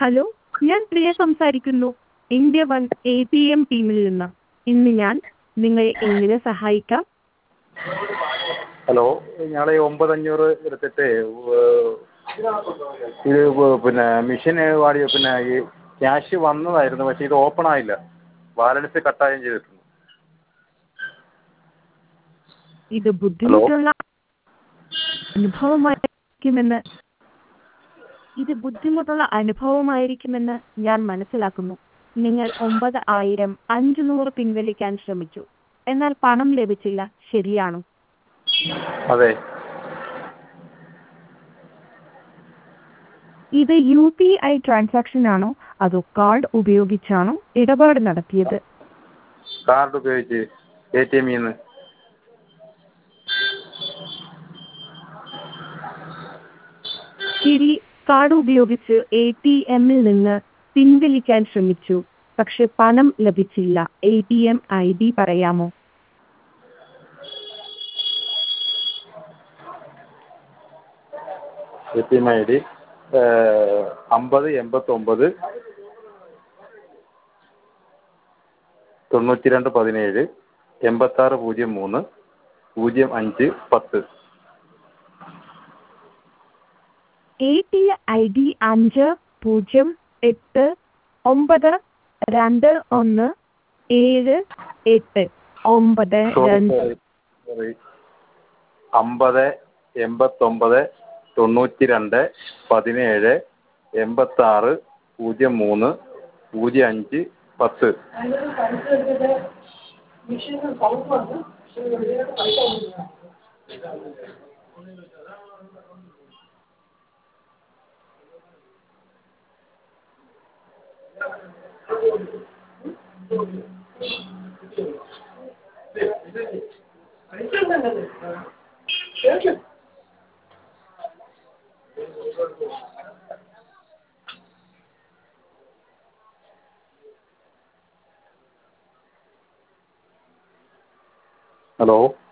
hello ഞാൻ പ്രിയ സംസാരിക്കുന്നു India one A T M ടീമിൽ നിന്ന് ഇന്ന് ഞാൻ നിങ്ങളെ എങ്ങനെ സഹായിക്കാം ഹലോ ഞങ്ങൾ ഒമ്പത് അഞ്ഞൂറ് എടുത്തിട്ട് ഇത് പിന്നെ മെഷീന് വാടി പിന്നെ ഈ ക്യാഷ് വന്നതായിരുന്നു പക്ഷേ ഇത് ഓപ്പൺ ആയില്ല ബാലൻസ് കട്ടാകുകയും ചെയ്തിട്ടുണ്ട് ഇത് ബുദ്ധിമുട്ടുള്ള അനുഭവമായിരിക്കുമെന്ന് ഇത് ബുദ്ധിമുട്ടുള്ള അനുഭവമായിരിക്കുമെന്ന് ഞാൻ മനസ്സിലാക്കുന്നു നിങ്ങൾ ഒമ്പത് ആയിരം അഞ്ചുനൂറ് പിൻവലിക്കാൻ ശ്രമിച്ചു എന്നാൽ പണം ലഭിച്ചില്ല ശരിയാണോ അതെ ഇത് യു പി ഐ ട്രാൻസാക്ഷൻ ആണോ അതോ കാർഡ് ഉപയോഗിച്ചാണോ ഇടപാട് നടത്തിയത് കാർഡ് ഉപയോഗിച്ച് എ ടി എമ്മിൽ നിന്ന് ശരി കാർഡ് ഉപയോഗിച്ച് എ ടി എമ്മിൽ നിന്ന് പിൻവലിക്കാൻ ശ്രമിച്ചു പക്ഷെ പണം ലഭിച്ചില്ല A T M I D പറയാമോ A T M I D അമ്പത് എൺപത്തൊമ്പത് തൊണ്ണൂറ്റി രണ്ട് പതിനേഴ് എൺപത്താറ് പൂജ്യം മൂന്ന് പൂജ്യം അഞ്ച് പത്ത് എ ടി ഐ ഡി അഞ്ച് പൂജ്യം എട്ട് ഒമ്പത് രണ്ട് ഒന്ന് ഏഴ് എട്ട് ഒമ്പത് സോറി രണ്ട് സോറി സോറി അമ്പത് എൺപത്തൊമ്പത് തൊണ്ണൂറ്റി രണ്ട് പതിനേഴ് എൺപത്താറ് പൂജ്യം മൂന്ന് പൂജ്യം അഞ്ച് പത്ത് ഹലോ